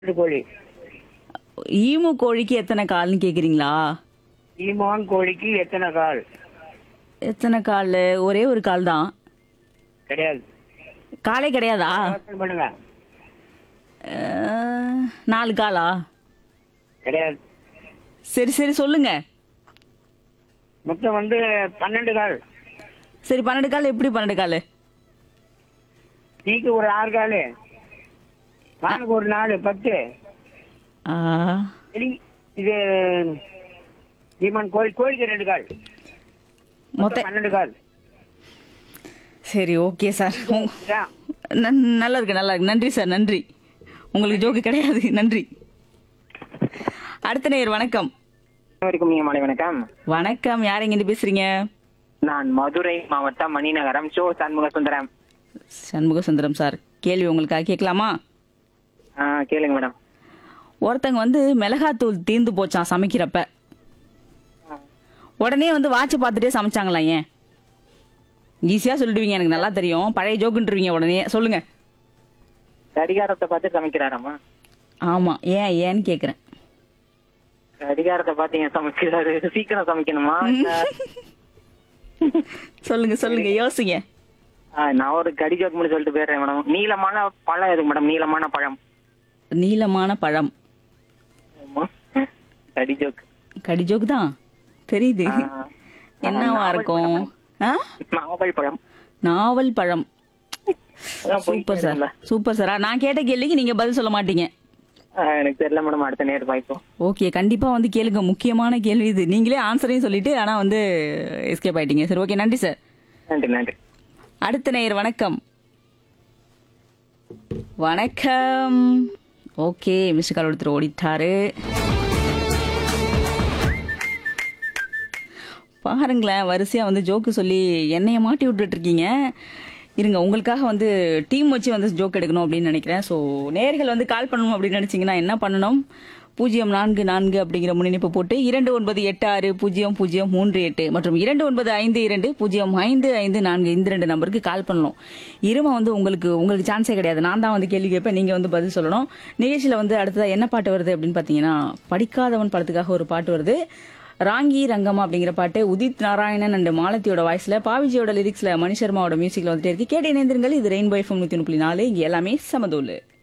நாட்டு கோழி ஈமு கோழிக்கு எத்தனை கால்னு கேக்குறீங்களா ஈமான் கோழிக்கு எத்தனை கால் எத்தனை கால் ஒரே ஒரு கால் தான் கிடையாது காலே கிடையாதா யோசனை பண்ணுங்க அஹ், நாலு காலா கிடையாது சரி சரி சொல்லுங்க மொத்தம் வந்து பன்னெண்டு கால் சரி பன்னெண்டு கால் எப்படி பன்னெண்டு கால் நீக்கு ஒரு ஆறு கால் மானுக்கு ஒரு நாலு பத்து ஆ, சரி இது ஈமான் கோழி கோழிக்கு ரெண்டு கால் மொத்த மொத்தம் பன்னெண்டு கால் சரி ஓகே சார் உ- இதான். நன்- நல்லா இருக்கு நல்லா இருக்கு நன்றி சார் நன்றி உங்களுக்கு ஜோக்கு கிடையாது நன்றி அடுத்த நேர் வணக்கம் வரைக்கும் நீங்க மாலை வணக்கம் வணக்கம் யார் எங்கிட்டு பேசுறீங்க நான் மதுரை மாவட்டம் மணிநகரம் ஷோ சண்முக சுந்தரம் சண்முக சுந்தரம் சார் கேள்வி உங்களுக்காக கேட்கலாமா ஆ, கேளுங்க மேடம் ஒருத்தங்க வந்து மிளகாத்தூள் தீர்ந்து போச்சான் சமைக்கிறப்ப உடனே வந்து வாட்ச் பார்த்துட்டே சமைச்சாங்களாம் ஏன் ஈஸியா சொல்லிடுவீங்க எனக்கு நல்லா தெரியும் பழைய ஜோக்குன்றீங்க உடனே சொல்லுங்க கடிகாரத்தை பார்த்து சமைக்கிறாராமா ஆமா ஏன் ஏன்னு கேக்குறேன் கடிகாரத்தை பார்த்து ஏன் சமைக்கிறாரு சீக்கிரம் சமைக்கணுமா இல்ல, சொல்லுங்க சொல்லுங்க யோசிங்க ஆ, நான் ஒரு கடி ஜோக் மட்டும் சொல்லிட்டு போயிடுறேன் மேடம் நீளமான பழம் எதுக்கு மேடம் நீளமான பழம் நீளமான பழம் ஆமா. கடி ஜோக் கடி ஜோக்கு தான் தெரியுது ஆ. என்னவா நாவல் இருக்கும் ஆ? நாவல் பழம் நாவல் பழம் அதான் போய் சூப்பர் சார் சூப்பர் சார் நான் கேட்ட கேள்விக்கு நீங்க பதில் சொல்ல மாட்டீங்க ஆ, எனக்கு தெரியல மேடம் அடுத்த நேரம் வாய்ப்போம் ஓகே கண்டிப்பா வந்து கேளுங்க முக்கியமான கேள்வி இது நீங்களே ஆன்சரையும் சொல்லிட்டு ஆனா வந்து எஸ்கேப் ஆயிட்டீங்க சரி ஓகே நன்றி சார் நன்றி நன்றி அடுத்த நேயர் வணக்கம் வணக்கம் ஓகே மிஸ்டர் கால் ஒருத்தர் ஓடிட்டாரு பாருங்களேன் வரிசையா வந்து ஜோக்கு சொல்லி என்னைய மாட்டி விட்டுட்டு இருக்கீங்க இருங்க உங்களுக்காக வந்து டீம் வச்சு வந்து ஜோக் எடுக்கணும் அப்படின்னு நினைக்கிறேன் ஸோ நேர்கள் வந்து கால் பண்ணணும் அப்படின்னு நினைச்சீங்கன்னா என்ன பண்ணணும் பூஜ்ஜியம் நான்கு நான்கு அப்படிங்கிற முன்னிணைப்பு போட்டு இரண்டு ஒன்பது எட்டு ஆறு பூஜ்ஜியம் பூஜ்ஜியம் மூன்று எட்டு மற்றும் இரண்டு ஒன்பது ஐந்து இரண்டு பூஜ்ஜியம் ஐந்து ஐந்து நான்கு இந்த ரெண்டு நம்பருக்கு கால் பண்ணணும் இரும வந்து உங்களுக்கு உங்களுக்கு சான்ஸே கிடையாது நான் தான் வந்து கேள்வி கேட்பேன் நீங்க வந்து பதில் சொல்லணும் நிகழ்ச்சியில வந்து அடுத்ததா என்ன பாட்டு வருது அப்படின்னு பாத்தீங்கன்னா படிக்காதவன் படத்துக்காக ஒரு பாட்டு வருது ராங்கி ரங்கம்மா அப்படிங்கிற பாட்டு உதித் நாராயணன் அண்ட் மாலத்தியோட வாய்ஸ்ல பாவிஜியோட லிரிக்ஸ்ல மணிஷர்மாவோட மியூசிக்ல வந்துட்டே இருக்கு கேட்டு இணைந்திருங்கள் இது ரெயின்போ எஃப்எம் நூத்தி புள்ளி நாலு இங்க எல்லாமே சமதூலு